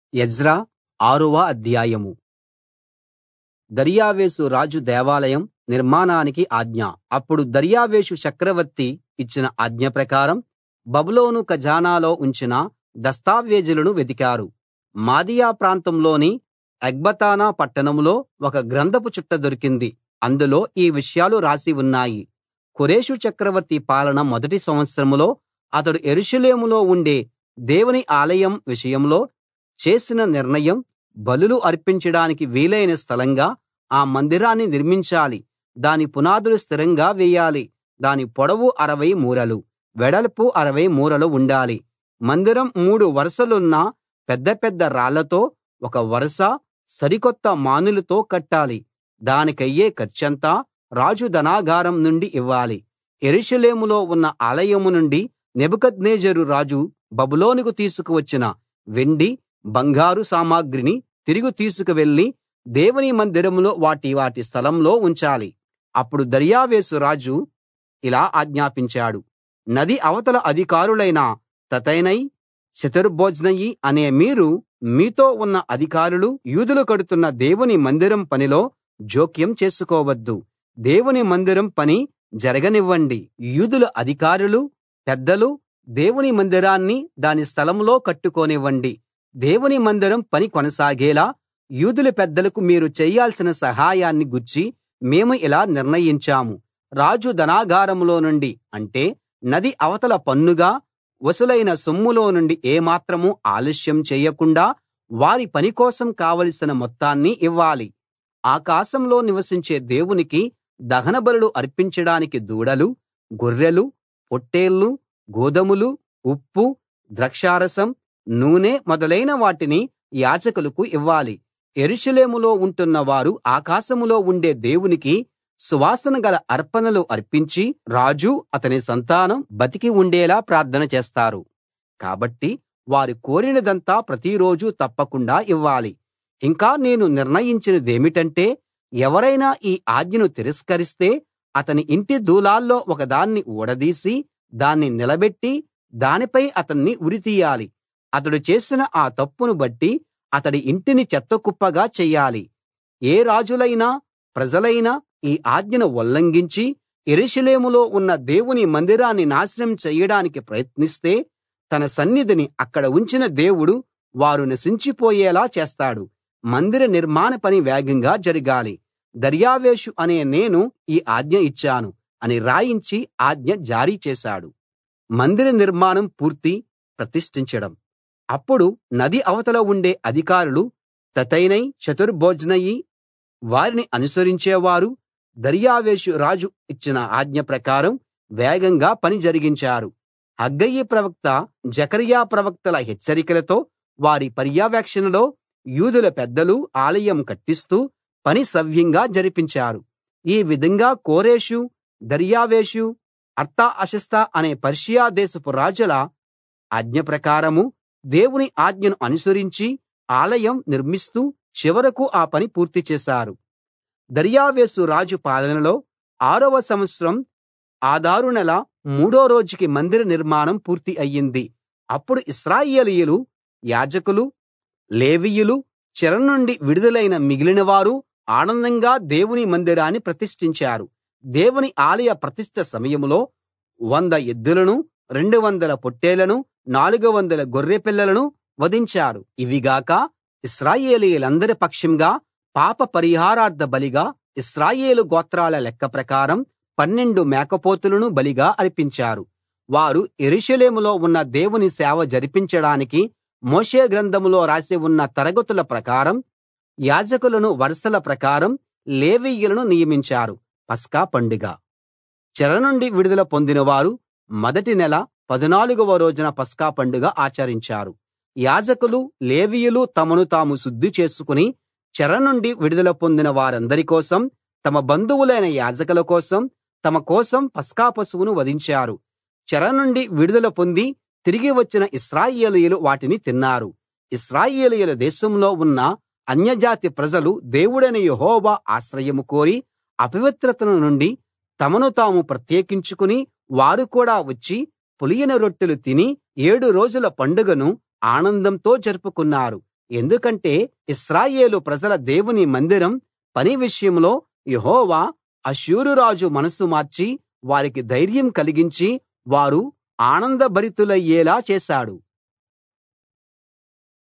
Ezra ఆరవ అధ్యాయం దర్యావేషు రాజు దేవాలయం నిర్మాణానికి ఆజ్ఞ అప్పుడు దర్యావేషు చక్రవర్తి ఇచ్చిన ఆజ్ఞ ప్రకారం బబులోను ఖజానాలో ఉంచిన దస్తావేజులను వెదికారు మాదీయ ప్రాంతంలోని ఎగ్బతానా పట్టణంలో ఒక గ్రంథపు చుట్ట దొరికింది అందులో ఈ విషయాలు రాసి ఉన్నాయి కోరెషు చక్రవర్తి పాలన మొదటి సంవత్సరంలో అతడు యెరూషలేములో ఉండే దేవుని ఆలయం విషయంలో చేసిన నిర్ణయం బలులు అర్పించడానికి వీలైన స్థలంగా ఆ మందిరాన్ని నిర్మించాలి దాని పునాదులు స్థిరంగా వేయాలి దాని పొడవు 60 మూరలు వెడల్పు 60 మూరలు ఉండాలి మందిరం మూడు వరుసలున్న పెద్ద పెద్ద రాళ్లతో ఒక వరుస సరికొత్త మానులతో కట్టాలి దానికయ్యే ఖర్చంతా రాజు ధనాగారం నుండి ఇవ్వాలి యెరూషలేములో ఉన్న ఆలయం నుండి నెబుకద్నెజరు రాజు బబులోనుకు తీసుకువచ్చిన వెండి బంగారు సామగ్రిని తిరిగి తీసుకువెళ్లి దేవుని మందిరంలో వాటి వాటి స్థలంలో ఉంచాలి అప్పుడు దర్యావేషు రాజు ఇలా ఆజ్ఞాపించాడు నది అవతల అధికారులైన తత్తెనై షెతర్బోజ్నయి అనే మీరు మీతో ఉన్న అధికారులు యూదులు కడుతున్న దేవుని మందిరం పనిలో జోక్యం చేసుకోవద్దు దేవుని మందిరం పని జరగనివ్వండి యూదుల అధికారులు పెద్దలు దేవుని మందిరాన్ని దాని స్థలంలో కట్టుకోనివ్వండి దేవుని మందిరం పని కొనసాగేలా యూదుల పెద్దలకు మీరు చెయ్యాల్సిన సహాయాన్ని గూర్చి మేము ఇలా నిర్ణయించాము రాజు ధనాగారంలో నుండి అంటే నది అవతల పన్నుగా వసూలైన సొమ్ములో నుండి ఏమాత్రం ఆలస్యం చేయకుండా వారి పని కోసం కావలసిన మొత్తాన్ని ఇవ్వాలి ఆకాశంలో నివసించే దేవునికి దహనబలులు అర్పించడానికి దూడలు గొర్రెలు పొట్టేళ్లు గోదుమలు ఉప్పు ద్రాక్షారసం నూనె మొదలైన వాటిని యాజకులకు ఇవ్వాలి యెరూషలేములో ఉంటున్న వారు ఆకాశంలో ఉండే దేవునికి సువాసన గల అర్పణలు అర్పించి రాజు అతని సంతానం బతికి ఉండేలా ప్రార్థన చేస్తారు కాబట్టి వారు కోరినదంతా ప్రతిరోజూ తప్పకుండా ఇవ్వాలి ఇంకా నేను నిర్ణయించినదేమిటంటే ఎవరైనా ఈ ఆజ్ఞను తిరస్కరిస్తే అతని ఇంటి దూలాల్లో ఒకదాన్ని ఊడదీసి దాన్ని నిలబెట్టి దానిపై అతన్ని ఉరితీయాలి అతడు చేసిన ఆ తప్పును బట్టి అతడి ఇంటిని చెత్తకుప్పగా చెయ్యాలి ఏ రాజులైనా ప్రజలైనా ఈ ఆజ్ఞను ఉల్లంఘించి యెరూషలేములో ఉన్న దేవుని మందిరాన్ని నాశనం చెయ్యడానికి ప్రయత్నిస్తే తన సన్నిధిని అక్కడ ఉంచిన దేవుడు వారు నశించిపోయేలా చేస్తాడు మందిర నిర్మాణ పని వేగంగా జరగాలి దర్యావేషు అనే నేను ఈ ఆజ్ఞ ఇచ్చాను అని రాయించి ఆజ్ఞ జారీ చేశాడు మందిర నిర్మాణం పూర్తి ప్రతిష్ఠించడం అప్పుడు నది అవతల ఉండే అధికారులు తత్తెనై షెతర్బోజ్నయి వారిని అనుసరించేవారు దర్యావేషు రాజు ఇచ్చిన ఆజ్ఞ ప్రకారం వేగంగా పని జరిగించారు హగ్గయి ప్రవక్త జెకర్యా ప్రవక్తల హెచ్చరికలతో వారి పర్యవేక్షణలో యూదుల పెద్దలు ఆలయం కట్టిస్తూ పని సవ్యంగా జరిపించారు ఈ విధంగా కోరెషు దర్యావేషు అర్తహషస్త అనే పర్షియా దేశపు రాజుల ఆజ్ఞ ప్రకారం దేవుని ఆజ్ఞను అనుసరించి ఆలయం నిర్మిస్తూ చివరకు ఆ పని పూర్తి చేశారు దర్యావేషు రాజు పాలనలో ఆరవ సంవత్సరం ఆదారు నెల మూడో రోజుకి మందిర నిర్మాణం పూర్తి అయ్యింది అప్పుడు ఇశ్రాయేలీయులు యాజకులు లేవీయులు చెర నుండి విడుదలైన మిగిలిన వారు ఆనందంగా దేవుని మందిరాన్ని ప్రతిష్ఠించారు దేవుని ఆలయ ప్రతిష్ఠ సమయంలో వంద ఎద్దులను రెండు వందల పొట్టేళ్లను నాలుగు వందల గొర్రె పిల్లలను వధించారు ఇవిగాక ఇశ్రాయేలీయులందరి పక్షంగా పాప పరిహారార్థ బలిగా ఇశ్రాయేలు గోత్రాల లెక్క ప్రకారం పన్నెండు మేకపోతులను బలిగా అర్పించారు వారు యెరూషలేములో ఉన్న దేవుని సేవ జరిపించడానికి మోషే గ్రంథంలో రాసి ఉన్న తరగతుల ప్రకారం యాజకులను వరుసల ప్రకారం లేవీయులను నియమించారు పస్కా పండుగ చెర నుండి విడుదల పొందినవారు మొదటి నెల పదునాలుగవ రోజున పస్కా పండుగ ఆచరించారు యాజకులు లేవీయులు తమను తాము శుద్ధి చేసుకుని చెర నుండి విడుదల పొందిన వారందరి కోసం తమ బంధువులైన యాజకుల కోసం తమ కోసం పస్కా పశువును వధించారు చెర నుండి విడుదల పొంది తిరిగి వచ్చిన ఇశ్రాయేలీయులు వాటిని తిన్నారు ఇశ్రాయేలీయుల దేశంలో ఉన్న అన్యజాతి ప్రజలు దేవుడైన యెహోవా ఆశ్రయం కోరి అపవిత్రతల నుండి తమను తాము ప్రత్యేకించుకుని వారు కూడా వచ్చి పులియని రొట్టెలు తిని ఏడు రోజుల పండుగను ఆనందంతో జరుపుకున్నారు ఎందుకంటే ఇశ్రాయేలు ప్రజల దేవుని మందిరం పని విషయంలో యెహోవా అష్షూరు రాజు మనసు మార్చి వారికి ధైర్యం కలిగించి వారు ఆనందభరితులయ్యేలా చేశాడు